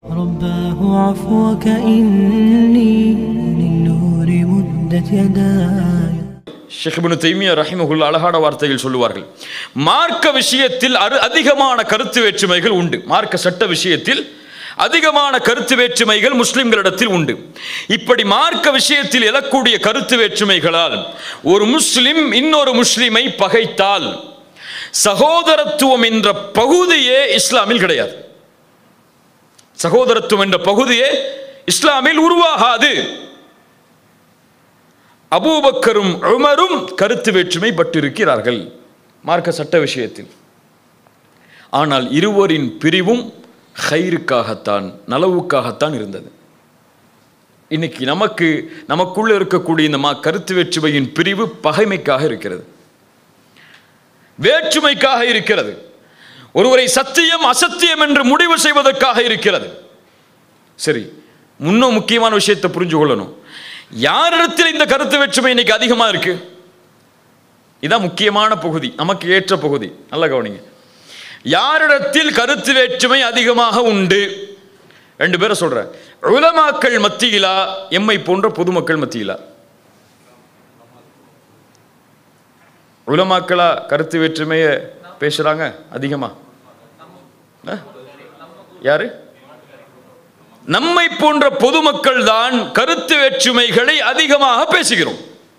رباه عفوك إني للنور مدت يداي ஷேக் இப்னு தைமியா ரஹிமகுல் அழகான வார்த்தைகள் சொல்லுவார்கள் மார்க்க விஷயத்தில் அரு அதிகமான கருத்து வேற்றுமைகள் உண்டு மார்க்க சட்ட விஷயத்தில் அதிகமான கருத்து வேற்றுமைகள் முஸ்லிம்களிடத்தில் உண்டு இப்படி மார்க்க விஷயத்தில் எழக்கூடிய கருத்து வேற்றுமைகளால் ஒரு முஸ்லிம் இன்னொரு முஸ்லிமை பகைத்தால் சகோதரத்துவம் என்ற பகுதியே இஸ்லாமில் கிடையாது சகோதரத்துவம் என்ற பகுதியே இஸ்லாமில் உருவாகாது அபூபக்கரும் உமரும் கருத்து வேற்றுமை பட்டிருக்கிறார்கள் மார்க்க சட்ட விஷயத்தில் ஆனால் இருவரின் பிரிவும் ஹைருக்காகத்தான் நலவுக்காகத்தான் இருந்தது இன்னைக்கு நமக்கு நமக்குள்ள இருக்கக்கூடிய இந்த மா கருத்து வேற்றுமையின் பிரிவு பகைமைக்காக இருக்கிறது வேற்றுமைக்காக இருக்கிறது ஒருவரை சத்தியம் அசத்தியம் என்று முடிவு செய்வதற்காக இருக்கிறது சரி முன்னும் முக்கியமான விஷயத்தை புரிஞ்சு கொள்ளணும் யாரிடத்தில் இந்த கருத்து வேற்றுமை இன்னைக்கு அதிகமாக இருக்கு இதான் முக்கியமான பகுதி நமக்கு ஏற்ற பகுதி நல்ல கவனிங்க யாரிடத்தில் கருத்து வேற்றுமை அதிகமாக உண்டு ரெண்டு பேரை சொல்றேன் உலமாக்கள் மத்தியிலா எம்மை போன்ற பொதுமக்கள் மத்தியிலா உலமாக்களா கருத்து வேற்றுமையை பேசுறாங்க அதிகமா ஆ? யாரு நம்மை போன்ற பொதுமக்கள் தான் கருத்து வேற்றுமைகளை அதிகமாக பேசுகிறோம்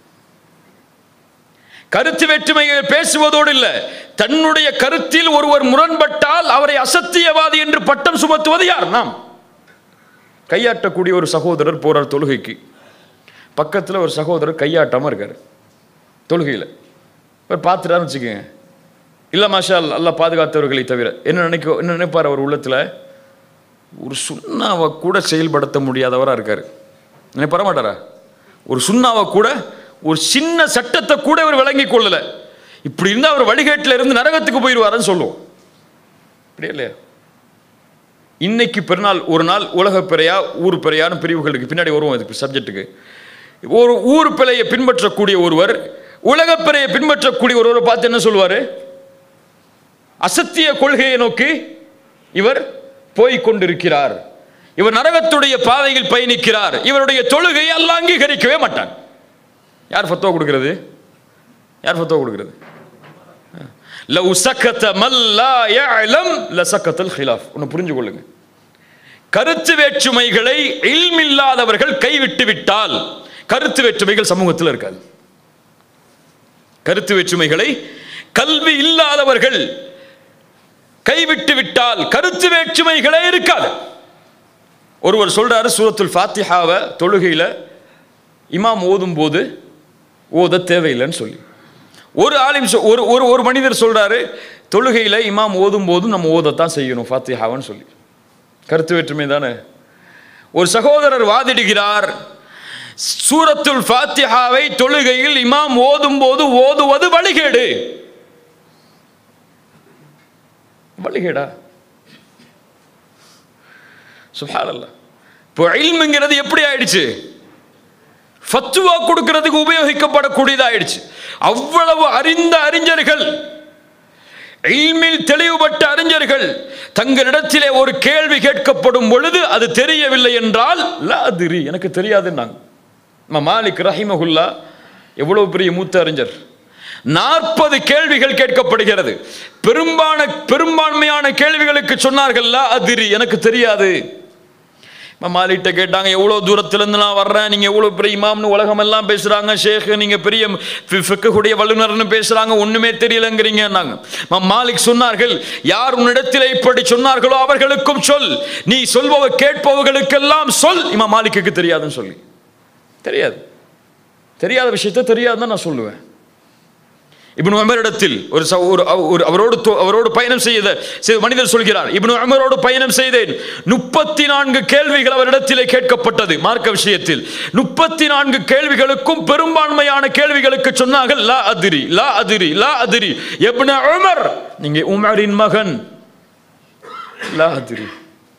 கருத்து வேற்றுமையை பேசுவதோடு இல்ல தன்னுடைய கருத்தில் ஒருவர் முரண்பட்டால் அவரை அசத்தியவாதி என்று பட்டம் சுமத்துவது யார் நாம் கையாட்டக்கூடிய ஒரு சகோதரர் போறார் தொழுகைக்கு பக்கத்தில் ஒரு சகோதரர் கையாட்டாம இருக்காரு தொழுகையில் இவர் பார்த்துட்டாருன்னு வச்சுக்கோங்க இல்லை மாஷா அல்லாஹ், அல்லாஹ் பாதுகாத்தவர்களை தவிர என்ன நினைக்க என்ன நினைப்பார் அவர் உள்ளத்தில் ஒரு சுண்ணாவை கூட செயல்படுத்த முடியாதவராக இருக்கார் நினைப்பார மாட்டாரா ஒரு சுண்ணாவை கூட ஒரு சின்ன சட்டத்தை கூட இவர் விளங்கி கொள்ளலை இப்படி இருந்தால் அவர் வழிகேட்டில் இருந்து நரகத்துக்கு போயிடுவாருன்னு சொல்லுவோம் அப்படியே இல்லையா இன்னைக்கு பெருநாள் ஒரு நாள் உலக பிறையா ஊர் பிறையான பிரிவுகளுக்கு பின்னாடி வருவோம் இதுக்கு சப்ஜெக்ட்டுக்கு ஒரு ஊர் பிழையை பின்பற்றக்கூடிய ஒருவர் உலகப் பிறையை பின்பற்றக்கூடிய ஒருவரை பார்த்து என்ன சொல்லுவார் அசத்திய கொள்கையை நோக்கி இவர் போய்க் கொண்டிருக்கிறார் இவர் நரகத்துடைய பாதையில் பயணிக்கிறார் இவருடைய தொழுகையை அல்லாஹ் அங்கீகரிக்கவே மாட்டான் யார் ஃபத்துவா கொடுக்கிறது யார் ஃபத்துவா கொடுக்கிறது லவ் சக்கத்த மல்லா யஅலம் லசக்கத்தல் ஹிலாஃப் ஒன்று புரிஞ்சு கொள்ளுங்க கருத்து வேற்றுமைகளை இல்மில்லாதவர்கள் கைவிட்டு விட்டால் கருத்து வேற்றுமைகள் சமூகத்தில் இருக்காது கருத்து வேற்றுமைகளை கல்வி இல்லாதவர்கள் கைவிட்டு விட்டால் கருத்து வேற்றுமைகளே இருக்காது ஒருவர் சொல்றாரு சூரத்துல் ஃபாத்திஹாவை தொழுகையில இமாம் ஓதும் போது ஓத தேவையில்லைன்னு சொல்லி ஒரு ஆலிம் சொ- ஒரு ஒரு ஒரு மனிதர் சொல்றாரு தொழுகையில இமாம் ஓதும் போதும் நம்ம ஓதத்தான் செய்யணும் ஃபாத்திஹாவன்னு சொல்லி கருத்து வேற்றுமை தானே ஒரு சகோதரர் வாதிடுகிறார் சூரத்துல் ஃபாத்திஹாவை தொழுகையில் இமாம் ஓதும் போது ஓதுவது வழிகேடு வழிகேடா சுப்ஹானல்லாஹ் இப்போ இல்முங்கிறது எப்படி ஆயிடுச்சு ஃபத்துவா கொடுக்கிறதுக்கு உபயோகிக்கப்படக்கூடியதாயிடுச்சு அவ்வளவு அறிந்த அறிஞர்கள் இல்மில் தெளிவுபட்ட அறிஞர்கள் தங்களிடத்திலே ஒரு கேள்வி கேட்கப்படும் பொழுது அது தெரியவில்லை என்றால் லா அதிரி எனக்கு தெரியாதுன்னாங்க நம்ம மாலிக் ரஹிமகுல்லா எவ்வளவு பெரிய மூத்த அறிஞர் நாற்பது கேள்விகள் கேட்கப்படுகிறது பெரும்பான பெரும்பான்மையான கேள்விகளுக்கு சொன்னார்கள் லா அதிரி எனக்கு தெரியாது மாலிட்ட கேட்டாங்க எவ்வளோ தூரத்துலேருந்து நான் வர்றேன் நீங்கள் எவ்வளோ பெரிய இமாம்னு உலகமெல்லாம் பேசுகிறாங்க ஷேக் நீங்கள் பெரிய ஃபிக்குடைய வல்லுநர்னு பேசுகிறாங்க ஒன்றுமே தெரியலங்கிறீங்கன்னாங்க இமாம் மாலிக் சொன்னார்கள் யார் உன்னிடத்தில் இப்படி சொன்னார்களோ அவர்களுக்கும் சொல் நீ சொல்பவ கேட்பவர்களுக்கெல்லாம் சொல் இமாம் மாலிக்குக்கு தெரியாதுன்னு சொல்லி தெரியாது தெரியாத விஷயத்த தெரியாதுன்னு நான் சொல்லுவேன் இப்னு உமரிடத்தில் ஒரு ச- ஒரு ஒரு அவரோடு தோ- அவரோடு பயணம் செய்த செய்த மனிதர் சொல்கிறார் இப்னு உமரோடு பயணம் செய்தேன் முப்பத்தி நான்கு கேள்விகள் அவரிடத்திலே கேட்கப்பட்டது மார்க்க விஷயத்தில் முப்பத்தி நான்கு கேள்விகளுக்கும் பெரும்பான்மையான கேள்விகளுக்கு சொன்னார்கள் லா அதிரி லா அதிரி லா அதிரி இப்னு உமர் நீங்க உமரின் மகன் லா அதிரி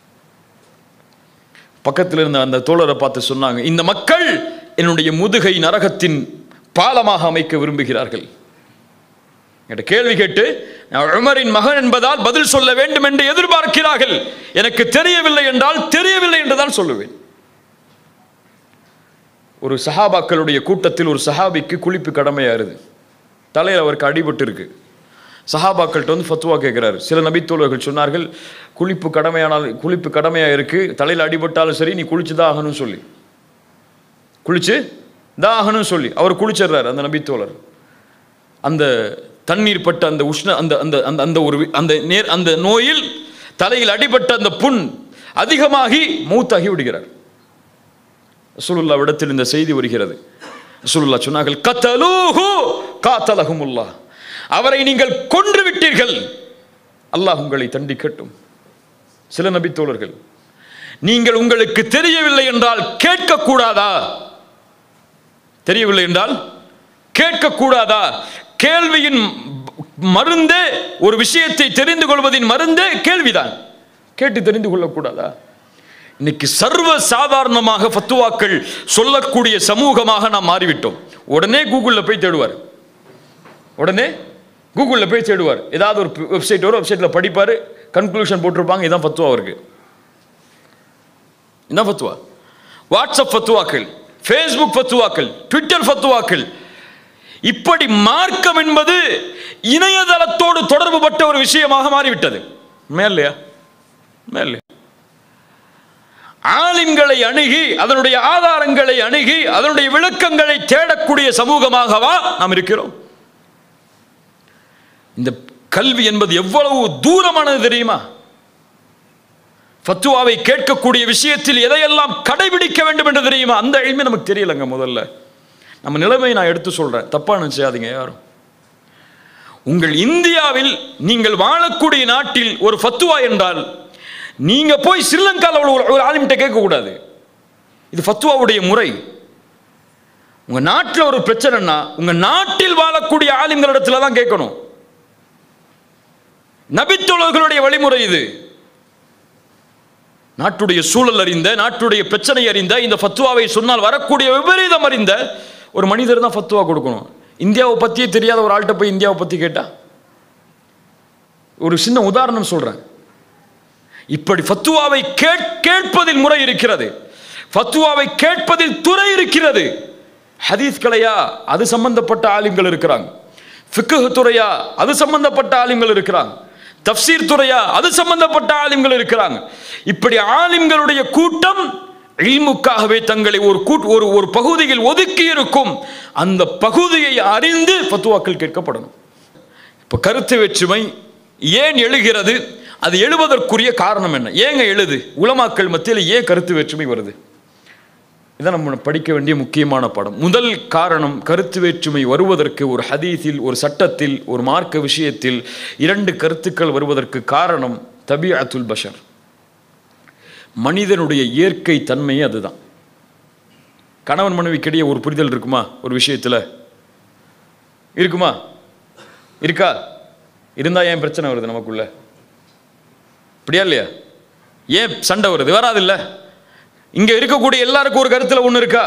பக்கத்தில் இருந்த அந்த தோழரை பார்த்து சொன்னாங்க இந்த மக்கள் என்னுடைய முதுகை நரகத்தின் பாலமாக அமைக்க விரும்புகிறார்கள் என்கிட்ட கேள்வி கேட்டு நான் உமரின் மகன் என்பதால் பதில் சொல்ல வேண்டும் என்று எதிர்பார்க்கிறார்கள் எனக்கு தெரியவில்லை என்றால் தெரியவில்லை என்று தான் சொல்லுவேன் ஒரு சஹாபாக்களுடைய கூட்டத்தில் ஒரு சஹாபிக்கு குளிப்பு கடமையாருது தலையில் அவருக்கு அடிபட்டு இருக்கு சஹாபாக்கள்கிட்ட வந்து ஃபத்துவா கேட்குறாரு சில நபித்தோழர்கள் சொன்னார்கள் குளிப்பு கடமையானால் குளிப்பு கடமையாக இருக்கு தலையில் அடிபட்டாலும் சரி நீ குளிச்சு தான் ஆகணும்னு சொல்லி குளிச்சு தான் ஆகணும்னு சொல்லி அவர் குளிச்சிடுறாரு அந்த நபித்தோழர் அந்த தண்ணீர் பட்ட அந்த உஷ்ண அந்த அந்த அந்த அந்த ஒரு வி- அந்த நேர் அந்த நோயில் தலையில் அடிபட்ட அந்த புண் அதிகமாகி மூத்தாகி விடுகிறார் ரசூலுல்லா இடத்தில் இந்த செய்தி வருகிறது ரசூலுல்லா சொன்னார்கள் கத்தலூஹு காத்தலகுமுல்லா அவரை நீங்கள் கொன்று விட்டீர்கள் அல்லாஹ் உங்களை தண்டிக்கட்டும் சில நபித்தோழர்கள் நீங்கள் உங்களுக்கு தெரியவில்லை என்றால் கேட்கக்கூடாதா தெரியவில்லை என்றால் கேட்கக்கூடாதா கேள்வியின் மருந்தே ஒரு விஷயத்தை தெரிந்து கொள்வதின் மருந்தே கேள்விதான் கேட்டு தெரிந்து கொள்ளக்கூடாதா இன்னைக்கு சர்வ சாதாரணமாக ஃபத்துவாக்கள் சொல்லக்கூடிய சமூகமாக நாம் மாறிவிட்டோம் உடனே கூகுளில் போய் தேடுவார் உடனே கூகுளில் போய் தேடுவார் ஏதாவது ஒரு வெப்சைட் வரும் வெப்சைட்டில் படிப்பார் கன்க்ளூஷன் போட்டிருப்பாங்க இதான் ஃபத்துவா அவருக்கு இதான் ஃபத்துவா வாட்ஸ்அப் ஃபத்துவாக்கள் ஃபேஸ்புக் ஃபத்துவாக்கள் ட்விட்டர் ஃபத்துவாக்கள் இப்படி மார்க்கம் என்பது இணையதளத்தோடு தொடர்புபட்ட ஒரு விஷயமாக மாறிவிட்டது மேலையா மேலே ஆலிம்களை அணுகி அதனுடைய ஆதாரங்களை அணுகி அதனுடைய விளக்கங்களை தேடக்கூடிய சமூகமாகவா நாம் இருக்கிறோம் இந்த கல்வி என்பது எவ்வளவு தூரமானது தெரியுமா ஃபத்துவாவை கேட்கக்கூடிய விஷயத்தில் எதையெல்லாம் கடைபிடிக்க வேண்டும் என்று தெரியுமா அந்த எளிமை நமக்கு தெரியலங்க முதல்ல நம்ம நிலைமையை நான் எடுத்து சொல்றேன் தப்பா நினைச்சாதீங்க யாரும் உங்கள் இந்தியாவில் நீங்கள் வாழக்கூடிய நாட்டில் ஒரு ஃபத்துவா என்றால் நீங்க போய் ஸ்ரீலங்காவில் ஒரு ஒரு ஆலிம்கிட்ட கேட்கக்கூடாது இது ஃபத்துவாவுடைய முறை உங்க நாட்டில் ஒரு பிரச்சனைன்னா உங்க நாட்டில் வாழக்கூடிய ஆலிம்களிடத்துல தான் கேட்கணும் நபித்தோழர்களுடைய வழிமுறை இது நாட்டுடைய சூழல் அறிந்த நாட்டுடைய பிரச்சனை அறிந்த இந்த ஃபத்துவாவை சொன்னால் வரக்கூடிய விபரீதம் அறிந்த ஒரு மனிதர் தான் ஃபத்துவா கொடுக்கணும் இந்தியாவை பற்றியே தெரியாத ஒரு ஆள்கிட்ட போய் இந்தியாவை பற்றி கேட்டா ஒரு சின்ன உதாரணம் சொல்றேன் இப்படி ஃபத்துவாவை கேட் கேட்பதில் முறை இருக்கிறது ஃபத்துவாவை கேட்பதில் துறை இருக்கிறது ஹதீஸ் கலையா அது சம்பந்தப்பட்ட ஆலிம்கள் இருக்கிறாங்க ஃபிக்ஹ் துறையா அது சம்பந்தப்பட்ட ஆலிம்கள் இருக்கிறாங்க தஃப்சீர் துறையா அது சம்பந்தப்பட்ட ஆலிம்கள் இருக்கிறாங்க இப்படி ஆலிம்களுடைய கூட்டம் இல்முக்காகவே தங்களை ஒரு கூட் ஒரு ஒரு பகுதியில் ஒதுக்கி இருக்கும் அந்த பகுதியை அறிந்து ஃபத்துவாக்கள் கேட்கப்படணும் இப்போ கருத்து வேற்றுமை ஏன் எழுகிறது அது எழுவதற்குரிய காரணம் என்ன ஏங்க எழுது உலமாக்கள் மத்தியில் ஏன் கருத்து வேற்றுமை வருது இதான் நம்ம படிக்க வேண்டிய முக்கியமான பாடம் முதல் காரணம் கருத்து வேற்றுமை வருவதற்கு ஒரு ஹதீஸில் ஒரு சட்டத்தில் ஒரு மார்க்க விஷயத்தில் இரண்டு கருத்துக்கள் வருவதற்கு காரணம் தபிஅத்துல் பஷர் மனிதனுடைய இயற்கை தன்மையே அதுதான் கணவன் மனைவிக்கிடையே ஒரு புரிதல் இருக்குமா ஒரு விஷயத்தில் இருக்குமா இருக்கா இருந்தா ஏன் பிரச்சனை வருது நமக்குள்ள இப்படியா இல்லையா ஏன் சண்டை வருது வராது இல்ல இங்க இருக்கக்கூடிய எல்லாருக்கும் ஒரு கருத்துல ஒண்ணு இருக்கா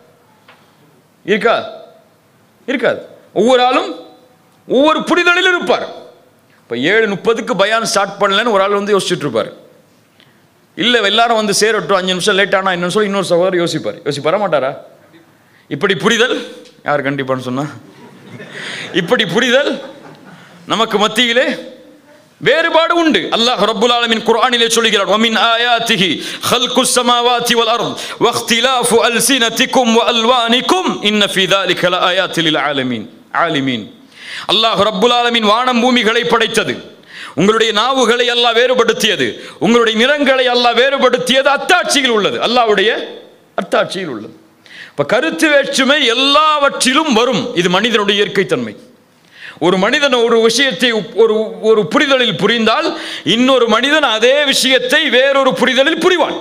இருக்கா இருக்காது ஒவ்வொரு ஆளும் ஒவ்வொரு புரிதலில் இருப்பார் இப்போ ஏழு முப்பதுக்கு பயான் ஸ்டார்ட் பண்ணலன்னு ஒரு ஆள் வந்து யோசிச்சுட்டு இருப்பார் இல்லை எல்லாரும் வந்து சேரட்டும் அஞ்சு நிமிஷம் லேட் ஆனால் இன்னும் சொல்லி இன்னொரு சகோதரர் யோசிப்பார் யோசிப்பார மாட்டாரா இப்படி புரிதல் யார் கண்டிப்பான்னு சொன்னா இப்படி புரிதல் நமக்கு மத்தியிலே வேறுபாடு உண்டு அல்லாஹ் ரப்புல் ஆலமீன் குர்ஆனிலே சொல்கிறார் வமின் ஆயாத்திஹி خلقுஸ் ஸமாவாதி வல் அர்த் வக்திலாஃபு அல்சினதிக்கும் வ அல்வானிக்கும் இன்ன ஃபீ ذلك லஆயாத்தில் லில் ஆலமீன் ஆலிமீன் அல்லாஹ் ரப்புல் ஆலமீன் வானம் பூமிகளை படைத்தது உங்களுடைய நாவுகளை அல்லாஹ் வேறுபடுத்தியது உங்களுடைய நிறங்களை அல்லாஹ் வேறுபடுத்தியது அத்தாட்சியில் உள்ளது அல்லாஹ்வுடைய அத்தாட்சியில் உள்ளது இப்ப கருத்து வேற்றுமை எல்லாவற்றிலும் வரும் இது மனிதனுடைய இயற்கை தன்மை ஒரு மனிதன் ஒரு விஷயத்தை ஒரு ஒரு புரிதலில் புரிந்தால் இன்னொரு மனிதன் அதே விஷயத்தை வேறொரு புரிதலில் புரிவான்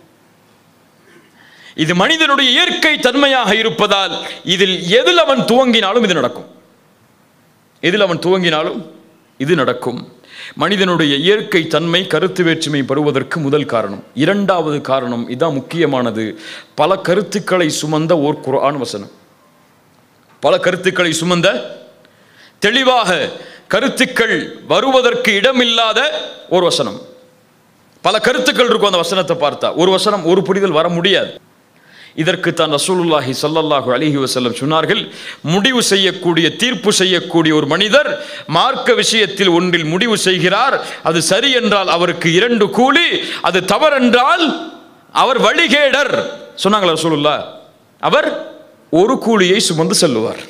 இது மனிதனுடைய இயற்கை தன்மையாக இருப்பதால் இதில் எதில் அவன் துவங்கினாலும் இது நடக்கும் எதில் அவன் துவங்கினாலும் இது நடக்கும் மனிதனுடைய இயற்கை தன்மை கருத்து வேற்றுமை பெறுவதற்கு முதல் காரணம் இரண்டாவது காரணம் இதான் முக்கியமானது பல கருத்துக்களை சுமந்த ஓர் குர்ஆன் வசனம் பல கருத்துக்களை சுமந்த தெளிவாக கருத்துக்கள் வருவதற்கு இடமில்லாத ஒரு வசனம் பல கருத்துக்கள் இருக்கும் அந்த வசனத்தை பார்த்தா ஒரு வசனம் ஒரு புரிதல் வர முடியாது இதற்கு தான் ரசூலுல்லாஹி ஸல்லல்லாஹு அலைஹி வஸல்லம் சொன்னார்கள் முடிவு செய்யக்கூடிய தீர்ப்பு செய்யக்கூடிய ஒரு மனிதர் மார்க்க விஷயத்தில் ஒன்றில் முடிவு செய்கிறார் அது சரி என்றால் அவருக்கு இரண்டு கூலி அது தவறென்றால் அவர் வழிகேடர் சொன்னாங்களா ரசூலுல்லா அவர் ஒரு கூலியை சுமந்து செல்லுவார்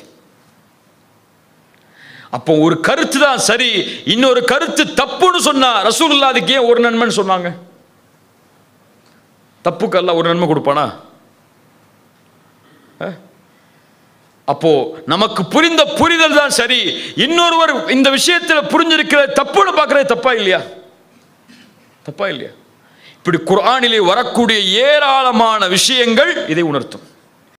அப்போ ஒரு கருத்து தான் சரி இன்னொரு கருத்து தப்புன்னு சொன்னா ரசூலுல்லா அதுக்கு ஏன் ஒரு நன்மைன்னு சொன்னாங்க தப்புக்கு அல்ல ஒரு நன்மை கொடுப்பானா அஹ்? அப்போ நமக்கு புரிந்த புரிதல் தான் சரி இன்னொருவர் இந்த விஷயத்தில் புரிஞ்சிருக்கிற தப்புன்னு பார்க்கறது தப்பா இல்லையா தப்பா இல்லையா இப்படி குர்ஆனிலே வரக்கூடிய ஏராளமான விஷயங்கள் இதை உணர்த்தும்